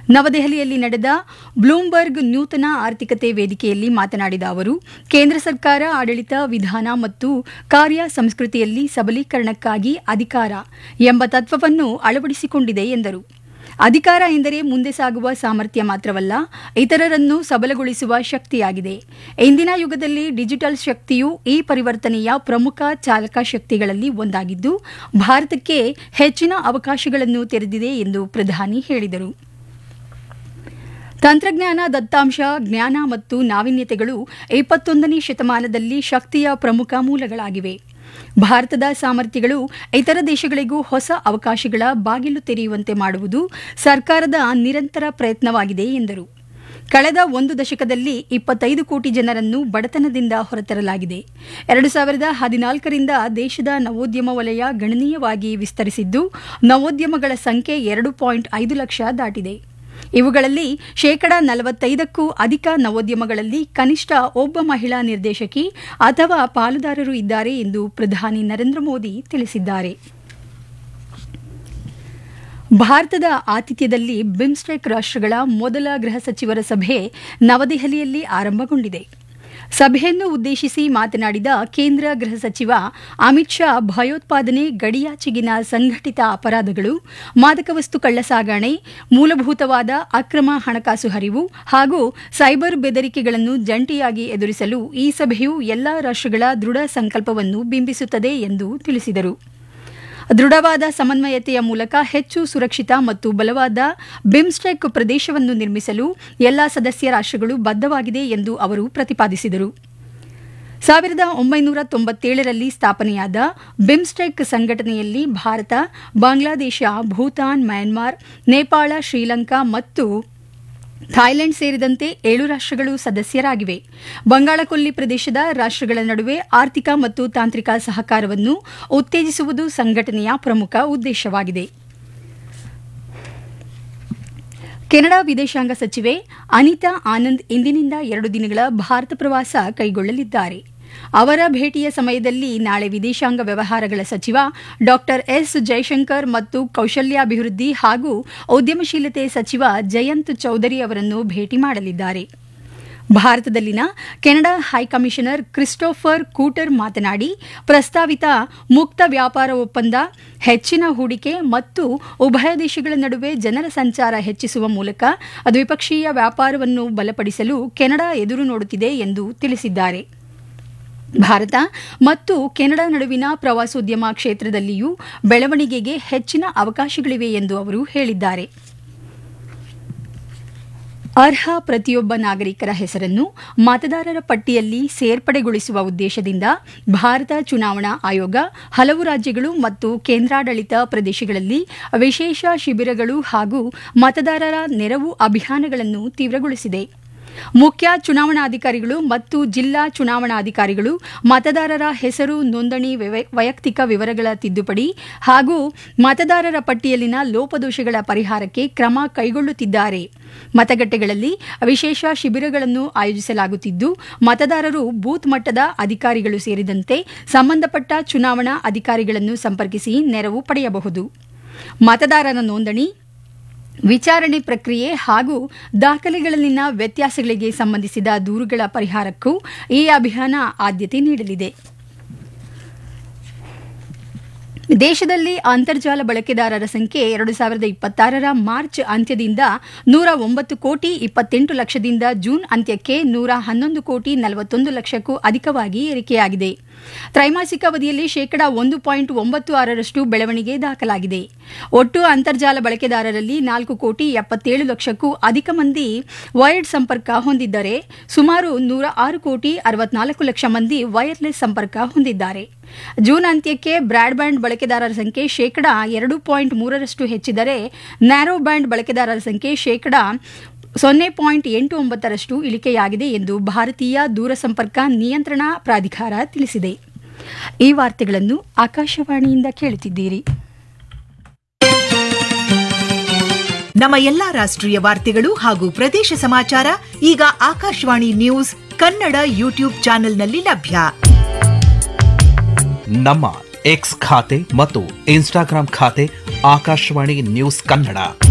ನವದೆಹಲಿಯಲ್ಲಿ ನಡೆದ ಬ್ಲೂಮ್ಬರ್ಗ್ ನೂತನ ಆರ್ಥಿಕತೆ ವೇದಿಕೆಯಲ್ಲಿ ಮಾತನಾಡಿದ ಅವರು ಕೇಂದ್ರ ಸರ್ಕಾರ ಆಡಳಿತ ವಿಧಾನ ಮತ್ತು ಕಾರ್ಯ ಸಂಸ್ಕೃತಿಯಲ್ಲಿ ಸಬಲೀಕರಣಕ್ಕಾಗಿ ಅಧಿಕಾರ ಎಂಬ ತತ್ವವನ್ನು ಅಳವಡಿಸಿಕೊಂಡಿದೆ ಎಂದರು ಅಧಿಕಾರ ಎಂದರೆ ಮುಂದೆ ಸಾಗುವ ಸಾಮರ್ಥ್ಯ ಮಾತ್ರವಲ್ಲ ಇತರರನ್ನು ಸಬಲಗೊಳಿಸುವ ಶಕ್ತಿಯಾಗಿದೆ ಇಂದಿನ ಯುಗದಲ್ಲಿ ಡಿಜಿಟಲ್ ಶಕ್ತಿಯು ಈ ಪರಿವರ್ತನೆಯ ಪ್ರಮುಖ ಚಾಲಕ ಶಕ್ತಿಗಳಲ್ಲಿ ಒಂದಾಗಿದ್ದು ಭಾರತಕ್ಕೆ ಹೆಚ್ಚಿನ ಅವಕಾಶಗಳನ್ನು ತೆರೆದಿದೆ ಎಂದು ಪ್ರಧಾನಿ ಹೇಳಿದರು ತಂತ್ರಜ್ಞಾನ ದತ್ತಾಂಶ ಜ್ಞಾನ ಮತ್ತು ನಾವೀನ್ಯತೆಗಳು ಇಪ್ಪತ್ತೊಂದನೇ ಶತಮಾನದಲ್ಲಿ ಶಕ್ತಿಯ ಪ್ರಮುಖ ಮೂಲಗಳಾಗಿವೆ ಭಾರತದ ಸಾಮರ್ಥ್ಯಗಳು ಇತರ ದೇಶಗಳಿಗೂ ಹೊಸ ಅವಕಾಶಗಳ ಬಾಗಿಲು ತೆರೆಯುವಂತೆ ಮಾಡುವುದು ಸರ್ಕಾರದ ನಿರಂತರ ಪ್ರಯತ್ನವಾಗಿದೆ ಎಂದರು ಕಳೆದ ಒಂದು ದಶಕದಲ್ಲಿ ಇಪ್ಪತ್ತೈದು ಕೋಟಿ ಜನರನ್ನು ಬಡತನದಿಂದ ಹೊರತರಲಾಗಿದೆ ಎರಡು ಸಾವಿರದ ಹದಿನಾಲ್ಕರಿಂದ ದೇಶದ ನವೋದ್ಯಮ ವಲಯ ಗಣನೀಯವಾಗಿ ವಿಸ್ತರಿಸಿದ್ದು ನವೋದ್ಯಮಗಳ ಸಂಖ್ಯೆ ಎರಡು ಪಾಯಿಂಟ್ ಐದು ಲಕ್ಷ ದಾಟಿದೆ ಇವುಗಳಲ್ಲಿ ಶೇಕಡ ನಲವತ್ತೈದಕ್ಕೂ ಅಧಿಕ ನವೋದ್ಯಮಗಳಲ್ಲಿ ಕನಿಷ್ಠ ಒಬ್ಬ ಮಹಿಳಾ ನಿರ್ದೇಶಕಿ ಅಥವಾ ಪಾಲುದಾರರು ಇದ್ದಾರೆ ಎಂದು ಪ್ರಧಾನಿ ನರೇಂದ್ರ ಮೋದಿ ತಿಳಿಸಿದ್ದಾರೆ ಭಾರತದ ಆತಿಥ್ಯದಲ್ಲಿ ಬಿಮ್ಸ್ಟೆಕ್ ರಾಷ್ಟ್ರಗಳ ಮೊದಲ ಗೃಹ ಸಚಿವರ ಸಭೆ ನವದೆಹಲಿಯಲ್ಲಿ ಆರಂಭಗೊಂಡಿದೆ ಸಭೆಯನ್ನು ಉದ್ದೇಶಿಸಿ ಮಾತನಾಡಿದ ಕೇಂದ್ರ ಗೃಹ ಸಚಿವ ಅಮಿತ್ ಶಾ ಭಯೋತ್ಪಾದನೆ ಗಡಿಯಾಚೆಗಿನ ಸಂಘಟಿತ ಅಪರಾಧಗಳು ಮಾದಕ ವಸ್ತು ಕಳ್ಳಸಾಗಣೆ ಮೂಲಭೂತವಾದ ಅಕ್ರಮ ಹಣಕಾಸು ಹರಿವು ಹಾಗೂ ಸೈಬರ್ ಬೆದರಿಕೆಗಳನ್ನು ಜಂಟಿಯಾಗಿ ಎದುರಿಸಲು ಈ ಸಭೆಯು ಎಲ್ಲಾ ರಾಷ್ಟ್ರಗಳ ದೃಢ ಸಂಕಲ್ಪವನ್ನು ಬಿಂಬಿಸುತ್ತದೆ ಎಂದು ತಿಳಿಸಿದರು ದೃಢವಾದ ಸಮನ್ವಯತೆಯ ಮೂಲಕ ಹೆಚ್ಚು ಸುರಕ್ಷಿತ ಮತ್ತು ಬಲವಾದ ಬಿಮ್ಸ್ಟೆಕ್ ಪ್ರದೇಶವನ್ನು ನಿರ್ಮಿಸಲು ಎಲ್ಲಾ ಸದಸ್ಯ ರಾಷ್ಟ್ರಗಳು ಬದ್ಧವಾಗಿದೆ ಎಂದು ಅವರು ಪ್ರತಿಪಾದಿಸಿದರು ಸಾವಿರದ ಒಂಬೈನೂರ ತೊಂಬತ್ತೇಳರಲ್ಲಿ ಸ್ಥಾಪನೆಯಾದ ಬಿಮ್ಸ್ಟೆಕ್ ಸಂಘಟನೆಯಲ್ಲಿ ಭಾರತ ಬಾಂಗ್ಲಾದೇಶ ಭೂತಾನ್ ಮ್ಯಾನ್ಮಾರ್ ನೇಪಾಳ ಶ್ರೀಲಂಕಾ ಮತ್ತು ಥಾಯ್ಲೆಂಡ್ ಸೇರಿದಂತೆ ಏಳು ರಾಷ್ಟ್ರಗಳು ಸದಸ್ಯರಾಗಿವೆ ಬಂಗಾಳಕೊಲ್ಲಿ ಪ್ರದೇಶದ ರಾಷ್ಟ್ರಗಳ ನಡುವೆ ಆರ್ಥಿಕ ಮತ್ತು ತಾಂತ್ರಿಕ ಸಹಕಾರವನ್ನು ಉತ್ತೇಜಿಸುವುದು ಸಂಘಟನೆಯ ಪ್ರಮುಖ ಉದ್ದೇಶವಾಗಿದೆ ಕೆನಡಾ ವಿದೇಶಾಂಗ ಸಚಿವೆ ಅನಿತಾ ಆನಂದ್ ಇಂದಿನಿಂದ ಎರಡು ದಿನಗಳ ಭಾರತ ಪ್ರವಾಸ ಕೈಗೊಳ್ಳಲಿದ್ದಾರೆ ಅವರ ಭೇಟಿಯ ಸಮಯದಲ್ಲಿ ನಾಳೆ ವಿದೇಶಾಂಗ ವ್ಯವಹಾರಗಳ ಸಚಿವ ಡಾ ಎಸ್ ಜೈಶಂಕರ್ ಮತ್ತು ಕೌಶಲ್ಯಾಭಿವೃದ್ಧಿ ಹಾಗೂ ಉದ್ಯಮಶೀಲತೆ ಸಚಿವ ಜಯಂತ್ ಚೌಧರಿ ಅವರನ್ನು ಭೇಟಿ ಮಾಡಲಿದ್ದಾರೆ ಭಾರತದಲ್ಲಿನ ಕೆನಡಾ ಹೈಕಮಿಷನರ್ ಕ್ರಿಸ್ಟೋಫರ್ ಕೂಟರ್ ಮಾತನಾಡಿ ಪ್ರಸ್ತಾವಿತ ಮುಕ್ತ ವ್ಯಾಪಾರ ಒಪ್ಪಂದ ಹೆಚ್ಚಿನ ಹೂಡಿಕೆ ಮತ್ತು ಉಭಯ ದೇಶಗಳ ನಡುವೆ ಜನರ ಸಂಚಾರ ಹೆಚ್ಚಿಸುವ ಮೂಲಕ ದ್ವಿಪಕ್ಷೀಯ ವ್ಯಾಪಾರವನ್ನು ಬಲಪಡಿಸಲು ಕೆನಡಾ ಎದುರು ನೋಡುತ್ತಿದೆ ಎಂದು ತಿಳಿಸಿದ್ದಾರೆ ಭಾರತ ಮತ್ತು ಕೆನಡಾ ನಡುವಿನ ಪ್ರವಾಸೋದ್ಯಮ ಕ್ಷೇತ್ರದಲ್ಲಿಯೂ ಬೆಳವಣಿಗೆಗೆ ಹೆಚ್ಚಿನ ಅವಕಾಶಗಳಿವೆ ಎಂದು ಅವರು ಹೇಳಿದ್ದಾರೆ ಅರ್ಹ ಪ್ರತಿಯೊಬ್ಬ ನಾಗರಿಕರ ಹೆಸರನ್ನು ಮತದಾರರ ಪಟ್ಟಿಯಲ್ಲಿ ಸೇರ್ಪಡೆಗೊಳಿಸುವ ಉದ್ದೇಶದಿಂದ ಭಾರತ ಚುನಾವಣಾ ಆಯೋಗ ಹಲವು ರಾಜ್ಯಗಳು ಮತ್ತು ಕೇಂದ್ರಾಡಳಿತ ಪ್ರದೇಶಗಳಲ್ಲಿ ವಿಶೇಷ ಶಿಬಿರಗಳು ಹಾಗೂ ಮತದಾರರ ನೆರವು ಅಭಿಯಾನಗಳನ್ನು ತೀವ್ರಗೊಳಿಸಿದೆ ಮುಖ್ಯ ಚುನಾವಣಾಧಿಕಾರಿಗಳು ಮತ್ತು ಜಿಲ್ಲಾ ಚುನಾವಣಾಧಿಕಾರಿಗಳು ಮತದಾರರ ಹೆಸರು ನೋಂದಣಿ ವೈಯಕ್ತಿಕ ವಿವರಗಳ ತಿದ್ದುಪಡಿ ಹಾಗೂ ಮತದಾರರ ಪಟ್ಟಿಯಲ್ಲಿನ ಲೋಪದೋಷಗಳ ಪರಿಹಾರಕ್ಕೆ ಕ್ರಮ ಕೈಗೊಳ್ಳುತ್ತಿದ್ದಾರೆ ಮತಗಟ್ಟೆಗಳಲ್ಲಿ ವಿಶೇಷ ಶಿಬಿರಗಳನ್ನು ಆಯೋಜಿಸಲಾಗುತ್ತಿದ್ದು ಮತದಾರರು ಬೂತ್ ಮಟ್ಟದ ಅಧಿಕಾರಿಗಳು ಸೇರಿದಂತೆ ಸಂಬಂಧಪಟ್ಟ ಚುನಾವಣಾ ಅಧಿಕಾರಿಗಳನ್ನು ಸಂಪರ್ಕಿಸಿ ನೆರವು ಪಡೆಯಬಹುದು ಮತದಾರರ ನೋಂದಣಿ ವಿಚಾರಣೆ ಪ್ರಕ್ರಿಯೆ ಹಾಗೂ ದಾಖಲೆಗಳಲ್ಲಿನ ವ್ಯತ್ಯಾಸಗಳಿಗೆ ಸಂಬಂಧಿಸಿದ ದೂರುಗಳ ಪರಿಹಾರಕ್ಕೂ ಈ ಅಭಿಯಾನ ಆದ್ಯತೆ ನೀಡಲಿದೆ ದೇಶದಲ್ಲಿ ಅಂತರ್ಜಾಲ ಬಳಕೆದಾರರ ಸಂಖ್ಯೆ ಎರಡು ಸಾವಿರದ ಇಪ್ಪತ್ತಾರರ ಮಾರ್ಚ್ ಅಂತ್ಯದಿಂದ ನೂರ ಒಂಬತ್ತು ಕೋಟಿ ಇಪ್ಪತ್ತೆಂಟು ಲಕ್ಷದಿಂದ ಜೂನ್ ಅಂತ್ಯಕ್ಕೆ ನೂರ ಹನ್ನೊಂದು ಕೋಟಿ ನಲವತ್ತೊಂದು ಲಕ್ಷಕ್ಕೂ ಅಧಿಕವಾಗಿ ಏರಿಕೆಯಾಗಿದೆ ತ್ರೈಮಾಸಿಕ ಅವಧಿಯಲ್ಲಿ ಶೇಕಡಾ ಒಂದು ಪಾಯಿಂಟ್ ಒಂಬತ್ತು ಆರರಷ್ಟು ಬೆಳವಣಿಗೆ ದಾಖಲಾಗಿದೆ ಒಟ್ಟು ಅಂತರ್ಜಾಲ ಬಳಕೆದಾರರಲ್ಲಿ ನಾಲ್ಕು ಕೋಟಿ ಎಪ್ಪತ್ತೇಳು ಲಕ್ಷಕ್ಕೂ ಅಧಿಕ ಮಂದಿ ವೈರ್ಡ್ ಸಂಪರ್ಕ ಹೊಂದಿದ್ದರೆ ಸುಮಾರು ನೂರ ಆರು ಕೋಟಿ ಅರವತ್ನಾಲ್ಕು ಲಕ್ಷ ಮಂದಿ ವೈರ್ಲೆಸ್ ಸಂಪರ್ಕ ಹೊಂದಿದ್ದಾರೆ ಜೂನ್ ಅಂತ್ಯಕ್ಕೆ ಬ್ರಾಡ್ಬ್ಯಾಂಡ್ ಬಳಕೆದಾರರ ಸಂಖ್ಯೆ ಶೇಕಡಾ ಎರಡು ಪಾಯಿಂಟ್ ಮೂರರಷ್ಟು ಹೆಚ್ಚಿದರೆ ನ್ಯಾರೋ ಬ್ಯಾಂಡ್ ಬಳಕೆದಾರರ ಸಂಖ್ಯೆ ಶೇಕಡಾ ಸೊನ್ನೆ ಪಾಯಿಂಟ್ ಎಂಟು ಒಂಬತ್ತರಷ್ಟು ಇಳಿಕೆಯಾಗಿದೆ ಎಂದು ಭಾರತೀಯ ದೂರಸಂಪರ್ಕ ನಿಯಂತ್ರಣ ಪ್ರಾಧಿಕಾರ ತಿಳಿಸಿದೆ ಈ ವಾರ್ತೆಗಳನ್ನು ಆಕಾಶವಾಣಿಯಿಂದ ಕೇಳುತ್ತಿದ್ದೀರಿ ನಮ್ಮ ಎಲ್ಲಾ ರಾಷ್ಟ್ರೀಯ ವಾರ್ತೆಗಳು ಹಾಗೂ ಪ್ರದೇಶ ಸಮಾಚಾರ ಈಗ ಆಕಾಶವಾಣಿ ನ್ಯೂಸ್ ಕನ್ನಡ ಯೂಟ್ಯೂಬ್ ಚಾನೆಲ್ನಲ್ಲಿ ಲಭ್ಯ ನಮ್ಮ ಎಕ್ಸ್ ಖಾತೆ ಮತ್ತು ಇನ್ಸ್ಟಾಗ್ರಾಂ ಖಾತೆ ಆಕಾಶವಾಣಿ ನ್ಯೂಸ್ ಕನ್ನಡ